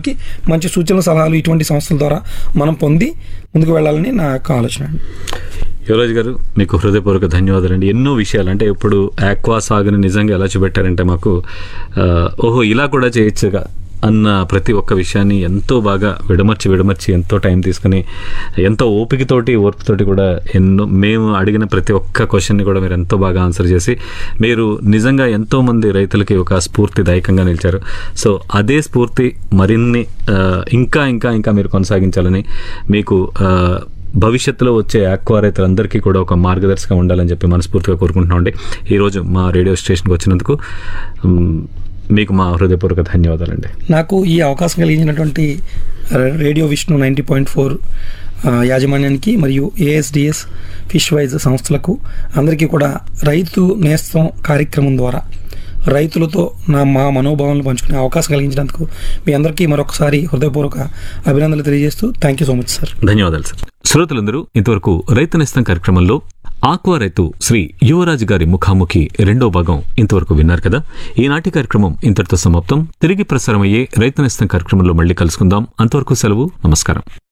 రైతులకి మంచి సూచనలు సలహాలు ఇటువంటి సంస్థల ద్వారా మనం పొంది ముందుకు వెళ్ళాలని నా యొక్క ఆలోచన అండి యువరాజ్ గారు మీకు హృదయపూర్వక ధన్యవాదాలండి ఎన్నో విషయాలు అంటే ఇప్పుడు ఆక్వా సాగుని నిజంగా ఎలా చూపెట్టారంటే మాకు ఆ, ఓహో ఇలా కూడా చేయొచ్చుగా అన్న ప్రతి ఒక్క విషయాన్ని ఎంతో బాగా విడమర్చి విడమర్చి ఎంతో టైం తీసుకుని ఎంతో ఓపికతోటి ఓర్పుతోటి కూడా ఎన్నో మేము అడిగిన ప్రతి ఒక్క క్వశ్చన్ని కూడా మీరు ఎంతో బాగా ఆన్సర్ చేసి మీరు నిజంగా ఎంతో మంది రైతులకి ఒక స్ఫూర్తిదాయకంగా నిలిచారు సో అదే స్ఫూర్తి మరిన్ని ఆ, ఇంకా ఇంకా ఇంకా మీరు కొనసాగించాలని మీకు ఆ, భవిష్యత్తులో వచ్చే ఆక్వా రైతులందరికీ కూడా ఒక మార్గదర్శకం ఉండాలని చెప్పి మనస్ఫూర్తిగా కోరుకుంటున్నామండి ఈరోజు మా రేడియో స్టేషన్కి వచ్చినందుకు మ్, మీకు మా హృదయపూర్వక ధన్యవాదాలండి నాకు ఈ అవకాశం కలిగించినటువంటి radio Vishnu ninety point four యాజమాన్యానికి మరియు ఏఎస్డిఎస్ ఫిష్ వైజ్ సంస్థలకు అందరికీ కూడా రైతు నేస్తం కార్యక్రమం ద్వారా రైతులతో నా మా మనోభావాలను పంచుకునే అవకాశం కలిగించినందుకు మీ అందరికీ మరొకసారి హృదయపూర్వక అభినందనలు తెలియజేస్తూ thank you so much sir ధన్యవాదాలు సార్ శ్రోతలందరూ ఇంతవరకు రైతు నేస్తం కార్యక్రమంలో ఆక్వా రైతు శ్రీ యువరాజ్ గారి ముఖాముఖి రెండో భాగం ఇంతవరకు విన్నారు కదా ఈనాటి కార్యక్రమం ఇంతటితో సమాప్తం తిరిగి ప్రసారమయ్యే రైతు నేస్తం కార్యక్రమంలో మళ్ళీ కలుసుకుందాం అంతవరకు సెలవు నమస్కారం